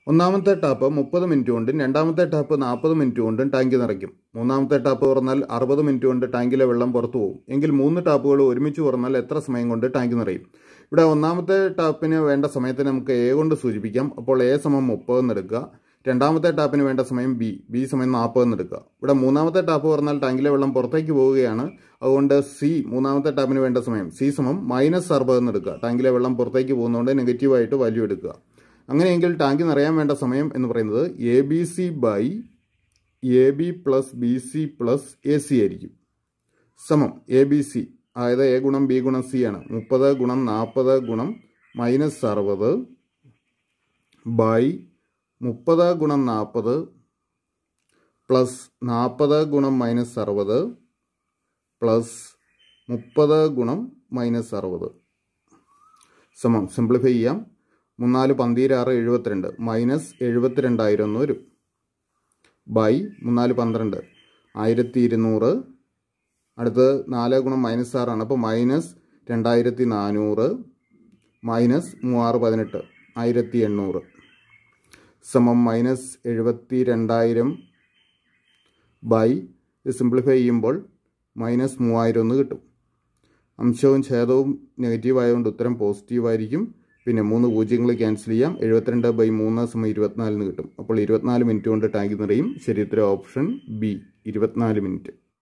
ഒന്നാമത്തെ ടാപ്പ് മുപ്പത് മിനിറ്റ് കൊണ്ടും രണ്ടാമത്തെ ടാപ്പ് നാൽപ്പത് മിനിറ്റ് കൊണ്ടും ടാങ്ക് നിറയ്ക്കും മൂന്നാമത്തെ ടാപ്പ് തുറന്നാൽ അറുപത് മിനിറ്റ് കൊണ്ട് ടാങ്കിലെ വെള്ളം പുറത്തു പോകും എങ്കിൽ മൂന്ന് ടാപ്പുകൾ ഒരുമിച്ച് തുറന്നാൽ എത്ര സമയം കൊണ്ട് ടാങ്ക് നിറയും ഇവിടെ ഒന്നാമത്തെ ടാപ്പിന് വേണ്ട സമയത്തിന് നമുക്ക് എ കൊണ്ട് സൂചിപ്പിക്കാം അപ്പോൾ എ സമം മുപ്പത് എന്ന് എടുക്കുക രണ്ടാമത്തെ ടാപ്പിന് വേണ്ട സമയം ബി ബി സമയം നാൽപ്പത് എന്ന് എടുക്കുക ഇവിടെ മൂന്നാമത്തെ ടാപ്പ് തുറന്നാൽ ടാങ്കിലെ വെള്ളം പുറത്തേക്ക് പോവുകയാണ് അതുകൊണ്ട് സി മൂന്നാമത്തെ ടാപ്പിന് വേണ്ട സമയം സി സമം മൈനസ് അറുപത് എന്ന് എടുക്കുക ടാങ്കിലെ വെള്ളം പുറത്തേക്ക് പോകുന്നതുകൊണ്ട് നെഗറ്റീവായിട്ട് വാല്യൂ എടുക്കുക അങ്ങനെയെങ്കിൽ ടാങ്ക് നിറയാൻ വേണ്ട സമയം എന്ന് പറയുന്നത് A B C by A B plus B C plus A C ആയിരിക്കും സമം എ ബി സി അതായത് എ ഗുണം ബി ഗുണം സി ആണ് മുപ്പത് ഗുണം നാൽപ്പത് ഗുണം മൈനസ് അറുപത് ബൈ മുപ്പത് ഗുണം നാൽപ്പത് പ്ലസ് നാൽപ്പത് ഗുണം മൈനസ് അറുപത് പ്ലസ് മുപ്പത് ഗുണം മൈനസ് അറുപത് സമം സിംപ്ലിഫൈ ചെയ്യാം മൂന്നാല് പന്തീരാറ് എഴുപത്തിരണ്ട് മൈനസ് എഴുപത്തിരണ്ടായിരം എന്ന് വരും ബൈ മൂന്നാല് പന്ത്രണ്ട് ആയിരത്തി ഇരുന്നൂറ് അടുത്ത് നാല് ഗുണം മൈനസ് ആറാണ് അപ്പോൾ മൈനസ് രണ്ടായിരത്തി നാനൂറ് മൈനസ് മൂവാറ് പതിനെട്ട് ആയിരത്തി എണ്ണൂറ് സമം മൈനസ് എഴുപത്തി രണ്ടായിരം ബൈ സിംപ്ലിഫൈ ചെയ്യുമ്പോൾ മൈനസ് മൂവായിരം എന്ന് കിട്ടും അംശവും ഛേദവും നെഗറ്റീവ് ആയതുകൊണ്ട് ഉത്തരം പോസിറ്റീവ് ആയിരിക്കും പിന്നെ മൂന്ന് പൂജ്യങ്ങൾ ക്യാൻസൽ ചെയ്യാം എഴുപത്തിരണ്ട് ബൈ മൂന്ന് സമയം ഇരുപത്തിനാലിന് കിട്ടും അപ്പോൾ ഇരുപത്തിനാല് മിനിറ്റ് കൊണ്ട് ടാങ്ക് നിറയും ശരി ഉത്തരം ഓപ്ഷൻ ബി ഇരുപത്തിനാല് മിനിറ്റ്